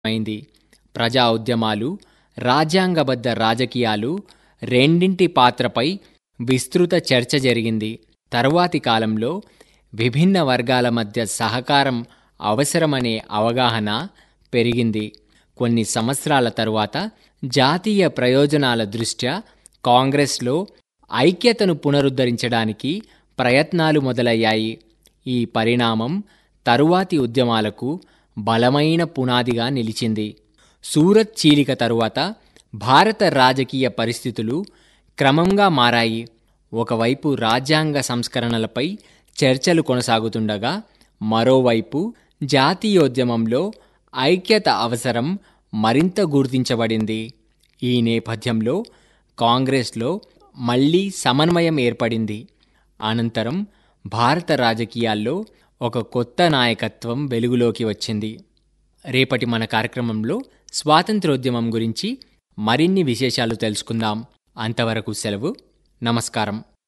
అయింది ప్రజా ఉద్యమాలు రాజ్యాంగబద్ధ రాజకీయాలు రెండింటి పాత్రపై విస్తృత చర్చ జరిగింది తరువాతి కాలంలో విభిన్న వర్గాల మధ్య సహకారం అవసరమనే అవగాహన పెరిగింది కొన్ని సంవత్సరాల తరువాత జాతీయ ప్రయోజనాల దృష్ట్యా కాంగ్రెస్లో ఐక్యతను పునరుద్ధరించడానికి ప్రయత్నాలు మొదలయ్యాయి ఈ పరిణామం తరువాతి ఉద్యమాలకు బలమైన పునాదిగా నిలిచింది సూరత్ చీలిక తరువాత భారత రాజకీయ పరిస్థితులు క్రమంగా మారాయి ఒకవైపు రాజ్యాంగ సంస్కరణలపై చర్చలు కొనసాగుతుండగా మరోవైపు జాతీయోద్యమంలో ఐక్యత అవసరం మరింత గుర్తించబడింది ఈ నేపథ్యంలో కాంగ్రెస్లో మళ్లీ సమన్వయం ఏర్పడింది అనంతరం భారత రాజకీయాల్లో ఒక కొత్త నాయకత్వం వెలుగులోకి వచ్చింది రేపటి మన కార్యక్రమంలో స్వాతంత్రోద్యమం గురించి మరిన్ని విశేషాలు తెలుసుకుందాం అంతవరకు సెలవు నమస్కారం